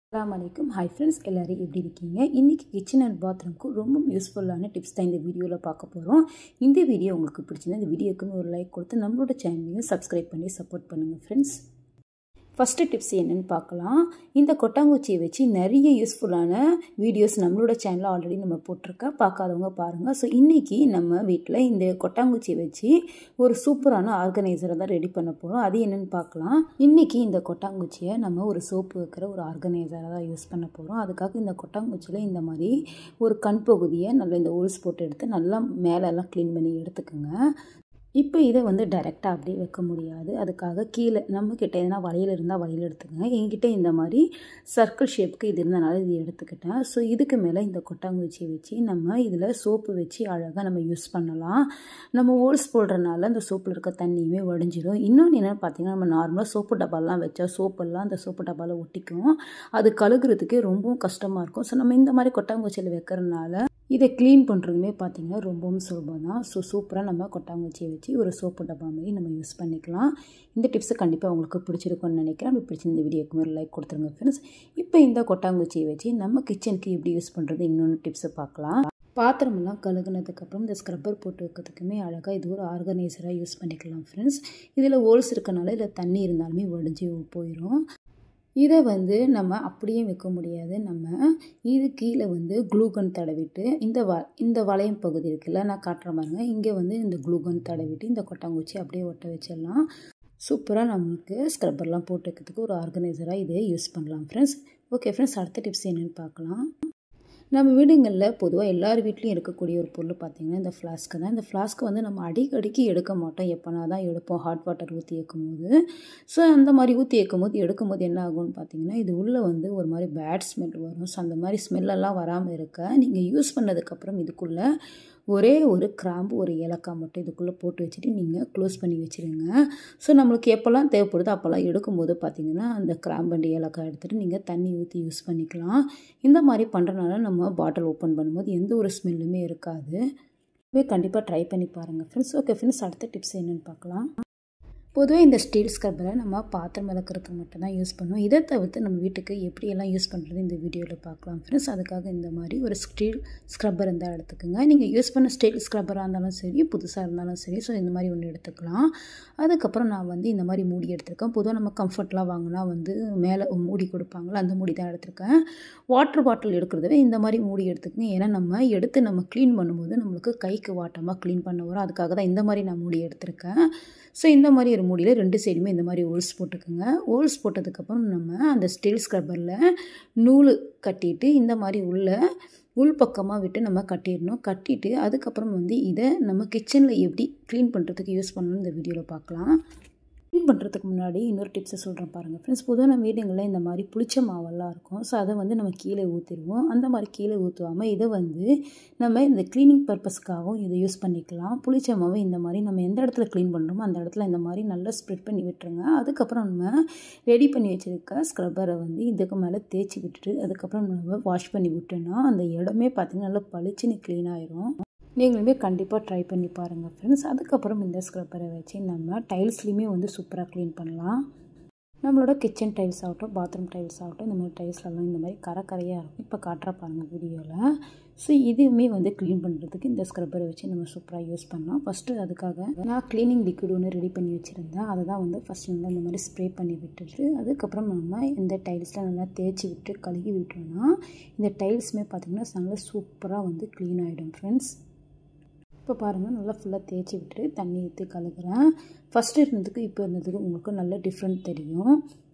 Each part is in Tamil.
அஸ்லாம் வலைக்கும் ஹாய் ஃப்ரெண்ட்ஸ் எல்லோரும் எப்படி இருக்கீங்க இன்றைக்கி கிச்சன் அண்ட் பாத்ரூம்க்கு ரொம்ப யூஸ்ஃபுல்லான டிப்ஸ் தான் இந்த வீடியோவில் பார்க்க போகிறோம் இந்த வீடியோ உங்களுக்கு பிடிச்சிருந்தா இந்த வீடியோக்குன்னு ஒரு லைக் கொடுத்து நம்மளோட சேனலையும் சப்ஸ்கிரைப் பண்ணி சப்போர்ட் பண்ணுங்கள் ஃப்ரெண்ட்ஸ் ஃபஸ்ட்டு டிப்ஸ் என்னென்னு பார்க்கலாம் இந்த கொட்டாங்குச்சியை வச்சு நிறைய யூஸ்ஃபுல்லான வீடியோஸ் நம்மளோட சேனலில் ஆல்ரெடி நம்ம போட்டிருக்கோம் பார்க்காதவங்க பாருங்கள் ஸோ இன்றைக்கி நம்ம வீட்டில் இந்த கொட்டாங்குச்சியை வச்சு ஒரு சூப்பரான ஆர்கனைசரை தான் ரெடி பண்ண போகிறோம் அது என்னென்னு பார்க்கலாம் இன்றைக்கி இந்த கொட்டாங்குச்சியை நம்ம ஒரு சோப்பு வைக்கிற ஒரு ஆர்கனைசரை தான் யூஸ் பண்ண போகிறோம் அதுக்காக இந்த கொட்டாங்குச்சியில் இந்த மாதிரி ஒரு கண் பகுதியை நல்லா இந்த ஓல்ஸ் போட்டு எடுத்து நல்லா மேலெல்லாம் க்ளீன் பண்ணி எடுத்துக்கோங்க இப்போ இதை வந்து டைரெக்டாக அப்படியே வைக்க முடியாது அதுக்காக கீழே நம்மக்கிட்ட எதனா வளையல் இருந்தால் வளையல் எடுத்துக்கங்க என்கிட்ட இந்த மாதிரி சர்க்கிள் ஷேப்புக்கு இது இருந்தனால இது எடுத்துக்கிட்டேன் ஸோ இதுக்கு மேலே இந்த கொட்டாங்குச்சியை வச்சு நம்ம இதில் சோப்பு வச்சு அழகாக நம்ம யூஸ் பண்ணலாம் நம்ம ஓல்ஸ் போடுறதுனால அந்த சோப்பில் இருக்க தண்ணியுமே வடிஞ்சிடும் இன்னொன்று என்னென்னு பார்த்தீங்கன்னா நம்ம நார்மலாக சோப்பு டப்பாலாம் வச்சா சோப்பெல்லாம் அந்த சோப்பு டப்பாவில் ஒட்டிக்கும் அது கழுகுறதுக்கே ரொம்பவும் கஷ்டமாக இருக்கும் ஸோ நம்ம இந்த மாதிரி கொட்டாங்குச்சியில் வைக்கிறதுனால இதை க்ளீன் பண்ணுறதுமே பார்த்திங்கன்னா ரொம்பவும் சுலபம் தான் ஸோ சூப்பராக நம்ம கொட்டாங்குச்சியை வச்சு ஒரு சோப்பு டப்பா மாதிரி நம்ம யூஸ் பண்ணிக்கலாம் இந்த டிப்ஸை கண்டிப்பாக உங்களுக்கு பிடிச்சிருக்கும்னு நினைக்கிறேன் அப்படி பிடிச்சிருந்த வீடியோக்கு ஒரு லைக் கொடுத்துருங்க ஃப்ரெண்ட்ஸ் இப்போ இந்த கொட்டாங்குச்சியை வச்சு நம்ம கிச்சனுக்கு எப்படி யூஸ் பண்ணுறது இன்னொன்று டிப்ஸை பார்க்கலாம் பாத்திரமெல்லாம் கழுகுனதுக்கப்புறம் இந்த ஸ்க்ரப்பர் போட்டு வைக்கிறதுக்குமே அழகாக இது ஒரு ஆர்கனைசராக யூஸ் பண்ணிக்கலாம் ஃப்ரெண்ட்ஸ் இதில் ஹோல்ஸ் இருக்கனால இதில் தண்ணி இருந்தாலுமே வடிஞ்சு போயிடும் இதை வந்து நம்ம அப்படியே வைக்க முடியாது நம்ம இது கீழே வந்து க்ளூகன் தடவிட்டு இந்த வ இந்த வளையம் பகுதி இருக்குல்ல நான் காட்டுற பாருங்க இங்கே வந்து இந்த க்ளூகன் தடவிட்டு இந்த கொட்டாங்குச்சி அப்படியே ஒட்ட வச்சிடலாம் சூப்பராக நம்மளுக்கு ஸ்க்ரப்பர்லாம் போட்டு வைக்கிறதுக்கு ஒரு ஆர்கனைசராக இதை யூஸ் பண்ணலாம் ஃப்ரெண்ட்ஸ் ஓகே ஃப்ரெண்ட்ஸ் அடுத்த டிப்ஸ் என்னென்னு பார்க்கலாம் நம்ம வீடுங்களில் பொதுவாக எல்லார் வீட்லேயும் இருக்கக்கூடிய ஒரு பொருள் பார்த்திங்கன்னா இந்த ஃப்ளாஸ்க்கு தான் இந்த ஃப்ளாஸ்க்கு வந்து நம்ம அடிக்கடிக்கு எடுக்க மாட்டோம் எப்போனா தான் எடுப்போம் ஹாட் வாட்டர் ஊற்றி வைக்கும் போது ஸோ அந்த மாதிரி ஊற்றி வைக்கும் போது எடுக்கும் போது என்ன ஆகும்னு பார்த்தீங்கன்னா இது உள்ளே வந்து ஒரு மாதிரி பேட் ஸ்மெல் வரும் ஸோ அந்த மாதிரி ஸ்மெல்லெல்லாம் வராமல் இருக்க நீங்கள் யூஸ் பண்ணதுக்கப்புறம் இதுக்குள்ளே ஒரே ஒரு கிராம்பு ஒரு ஏலக்காய் மட்டும் இதுக்குள்ளே போட்டு வச்சுட்டு நீங்கள் க்ளோஸ் பண்ணி வச்சுருங்க ஸோ நம்மளுக்கு எப்போல்லாம் தேவைப்படுதோ அப்போல்லாம் எடுக்கும்போது பார்த்திங்கன்னா அந்த கிராம்பு அண்ட் ஏலக்காய் எடுத்துகிட்டு நீங்கள் தண்ணி ஊற்றி யூஸ் பண்ணிக்கலாம் இந்த மாதிரி பண்ணுறனால நம்ம பாட்டில் ஓப்பன் பண்ணும்போது எந்த ஒரு ஸ்மெல்லுமே இருக்காது கண்டிப்பாக ட்ரை பண்ணி பாருங்கள் ஃப்ரெண்ட்ஸ் ஓகே ஃப்ரெண்ட்ஸ் அடுத்த டிப்ஸ் என்னென்னு பார்க்கலாம் பொதுவாக இந்த ஸ்டீல் ஸ்க்ரப்பரை நம்ம பாத்திரம் விளக்குறதுக்கு மட்டும் தான் யூஸ் பண்ணுவோம் இதை தவிர்த்து நம்ம வீட்டுக்கு எப்படியெல்லாம் யூஸ் பண்ணுறது இந்த வீடியோவில் பார்க்கலாம் ஃப்ரெண்ட்ஸ் அதுக்காக இந்த மாதிரி ஒரு ஸ்டீல் ஸ்க்ரப்பர் இருந்தால் எடுத்துக்கோங்க நீங்கள் யூஸ் பண்ண ஸ்டீல் ஸ்க்ரப்பராக இருந்தாலும் சரி புதுசாக இருந்தாலும் சரி ஸோ இந்த மாதிரி ஒன்று எடுத்துக்கலாம் அதுக்கப்புறம் நான் வந்து இந்த மாதிரி மூடி எடுத்திருக்கேன் பொதுவாக நம்ம கம்ஃபர்ட்லாம் வாங்கினா வந்து மேலே மூடி கொடுப்பாங்களா அந்த மூடி தான் எடுத்திருக்கேன் வாட்டர் பாட்டில் எடுக்கிறதவே இந்த மாதிரி மூடி எடுத்துக்கங்க ஏன்னா நம்ம எடுத்து நம்ம க்ளீன் பண்ணும்போது நம்மளுக்கு கைக்கு வாட்டமாக க்ளீன் பண்ண வரும் அதுக்காக தான் இந்த மாதிரி நான் மூடி எடுத்திருக்கேன் ஸோ இந்த மாதிரி ஒரு மூடியில் ரெண்டு சைடுமே இந்த மாதிரி ஓல்ஸ் போட்டுக்கோங்க ஓல்ஸ் போட்டதுக்கப்புறம் நம்ம அந்த ஸ்டீல் ஸ்க்ரப்பரில் நூல் கட்டிட்டு இந்த மாதிரி உள்ள உள் பக்கமாக விட்டு நம்ம கட்டிடணும் கட்டிட்டு அதுக்கப்புறம் வந்து இதை நம்ம கிச்சனில் எப்படி க்ளீன் பண்ணுறதுக்கு யூஸ் பண்ணணும்னு இந்த வீடியோவில் பார்க்கலாம் க்ளீன் பண்ணுறதுக்கு முன்னாடி இன்னொரு டிப்ஸை சொல்கிறேன் பாருங்கள் ஃப்ரெண்ட்ஸ் பொதுவாக நம்ம வீடுங்களில் இந்த மாதிரி புளிச்ச மாவெல்லாம் இருக்கும் ஸோ அதை வந்து நம்ம கீழே ஊற்றிடுவோம் அந்த மாதிரி கீழே ஊற்றுவாமல் இதை வந்து நம்ம இந்த க்ளீனிங் பர்பஸ்க்காகவும் இதை யூஸ் பண்ணிக்கலாம் புளிச்ச மாவை இந்த மாதிரி நம்ம எந்த இடத்துல க்ளீன் பண்ணுறோமோ அந்த இடத்துல இந்த மாதிரி நல்லா ஸ்ப்ரெட் பண்ணி விட்டுருங்க அதுக்கப்புறம் நம்ம ரெடி பண்ணி வச்சுருக்க ஸ்க்ரப்பரை வந்து இதுக்கு மேலே தேய்ச்சி விட்டுட்டு அதுக்கப்புறம் நம்ம வாஷ் பண்ணி விட்டோன்னா அந்த இடமே பார்த்திங்கன்னா நல்லா பளிச்சுன்னு க்ளீன் ஆயிரும் நீங்களுமே கண்டிப்பாக ட்ரை பண்ணி பாருங்கள் ஃப்ரெண்ட்ஸ் அதுக்கப்புறம் இந்த ஸ்க்ரப்பரை வச்சு நம்ம டைல்ஸ்லேயுமே வந்து சூப்பராக க்ளீன் பண்ணலாம் நம்மளோட கிச்சன் டைல்ஸ் ஆகட்டும் பாத்ரூம் டைல்ஸ் ஆகட்டும் இந்த மாதிரி டைல்ஸ்லலாம் இந்த மாதிரி கரை கரையாக இருக்கும் இப்போ காட்டுற பாருங்கள் வீடியோவில் ஸோ இதுவுமே வந்து க்ளீன் பண்ணுறதுக்கு இந்த ஸ்க்ரப்பரை வச்சு நம்ம சூப்பராக யூஸ் பண்ணலாம் ஃபஸ்ட்டு அதுக்காக நான் க்ளீனிங் லிக்விட் ஒன்று ரெடி பண்ணி வச்சுருந்தேன் அதை தான் வந்து ஃபஸ்ட் நல்லா இந்த மாதிரி ஸ்ப்ரே பண்ணி விட்டுட்டு அதுக்கப்புறம் நம்ம இந்த டைல்ஸில் நல்லா தேய்ச்சி விட்டு கழுகி விட்டோம்னா இந்த டைல்ஸுமே பார்த்திங்கன்னா நல்லா சூப்பராக வந்து க்ளீன் ஆகிடும் ஃப்ரெண்ட்ஸ் இப்போ பாருங்கள் நல்லா ஃபுல்லாக தேய்ச்சி விட்டு தண்ணி ஊற்றி கலக்கிறேன் ஃபஸ்ட்டு இருந்ததுக்கு இப்போ இருந்ததுக்கு உங்களுக்கு நல்ல டிஃப்ரெண்ட் தெரியும்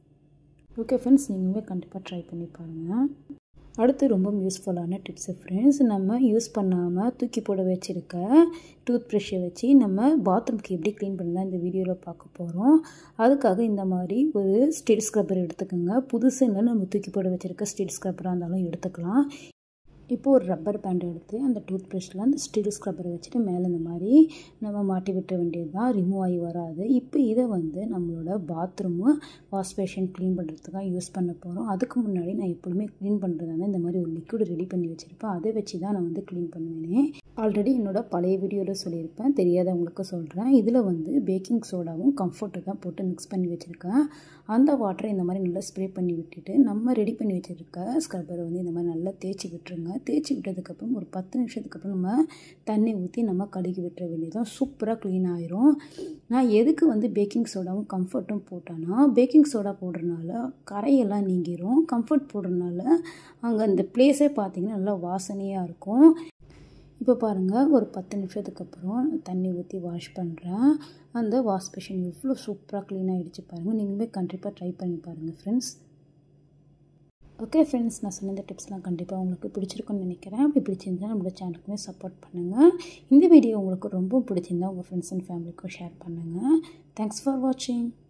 ஓகே ஃப்ரெண்ட்ஸ் நீங்களுமே கண்டிப்பாக ட்ரை பண்ணி பாருங்கள் அடுத்து ரொம்ப யூஸ்ஃபுல்லான டிப்ஸு ஃப்ரெண்ட்ஸ் நம்ம யூஸ் பண்ணாமல் தூக்கி போட வச்சுருக்க டூத் ப்ரஷ்ஷை வச்சு நம்ம பாத்ரூம்க்கு எப்படி க்ளீன் பண்ணலாம் இந்த வீடியோவில் பார்க்க போகிறோம் அதுக்காக இந்த மாதிரி ஒரு ஸ்டீல் ஸ்க்ரப்பர் எடுத்துக்கோங்க புதுசுன்னு நம்ம தூக்கி போட வச்சுருக்க ஸ்டீல் ஸ்க்ரப்பராக இருந்தாலும் எடுத்துக்கலாம் இப்போ ஒரு ரப்பர் பேண்ட் எடுத்து அந்த டூத் ப்ரஷில் அந்த ஸ்டீல் ஸ்க்ரப்பரை வச்சுட்டு மேலே இந்த மாதிரி நம்ம மாட்டி விட்ட வேண்டியது தான் ரிமூவ் ஆகி வராது இப்போ இதை வந்து நம்மளோட பாத்ரூமு வாஷ் பேஷன் க்ளீன் பண்ணுறதுக்காக யூஸ் பண்ண போகிறோம் அதுக்கு முன்னாடி நான் எப்பொழுதுமே க்ளீன் பண்ணுறதா இந்த மாதிரி ஒரு லிக்விட் ரெடி பண்ணி வச்சுருப்பேன் அதை வச்சு தான் நான் வந்து க்ளீன் பண்ணுவேனே ஆல்ரெடி என்னோட பழைய வீடியோவில் சொல்லியிருப்பேன் தெரியாதவங்களுக்கு சொல்கிறேன் இதில் வந்து பேக்கிங் சோடாவும் கம்ஃபர்ட்டு தான் போட்டு மிக்ஸ் பண்ணி வச்சுருக்கேன் அந்த வாட்டரை இந்த மாதிரி நல்லா ஸ்ப்ரே பண்ணி விட்டுட்டு நம்ம ரெடி பண்ணி வச்சுருக்க ஸ்க்ரப்பரை வந்து இந்த மாதிரி நல்லா தேய்ச்சி விட்டுருங்க தேய்ச்சி விட்டதுக்கப்புறம் ஒரு பத்து நிமிஷத்துக்கு அப்புறம் நம்ம தண்ணி ஊற்றி நம்ம கழுகி விட்டுற வேண்டியதான் சூப்பராக க்ளீன் ஆயிரும் நான் எதுக்கு வந்து பேக்கிங் சோடாவும் கம்ஃபர்ட்டும் போட்டேன்னா பேக்கிங் சோடா போடுறதுனால கரையெல்லாம் நீங்கிரும் கம்ஃபர்ட் போடுறதுனால அங்கே அந்த பிளேஸே பார்த்திங்கன்னா நல்லா வாசனையாக இருக்கும் இப்போ பாருங்கள் ஒரு பத்து நிமிஷத்துக்கு அப்புறம் தண்ணி ஊற்றி வாஷ் பண்ணுறேன் அந்த வாஷ் பேஷன் எவ்வளோ சூப்பராக க்ளீன் ஆகிடுச்சு பாருங்கள் நீங்களுமே கண்டிப்பாக ட்ரை பண்ணி பாருங்கள் ஃப்ரெண்ட்ஸ் ஓகே ஃப்ரெண்ட்ஸ் நான் சொன்ன இந்த டிப்ஸ்லாம் கண்டிப்பாக உங்களுக்கு பிடிச்சிருக்குன்னு நினைக்கிறேன் அப்படி பிடிச்சிருந்தா நம்மளோட சேனலுக்குமே சப்போர்ட் பண்ணுங்கள் இந்த வீடியோ உங்களுக்கு ரொம்ப பிடிச்சிருந்தா உங்கள் ஃப்ரெண்ட்ஸ் அண்ட் ஃபேமிலிக்கும் ஷேர் பண்ணுங்கள் தேங்க்ஸ் ஃபார் வாட்சிங்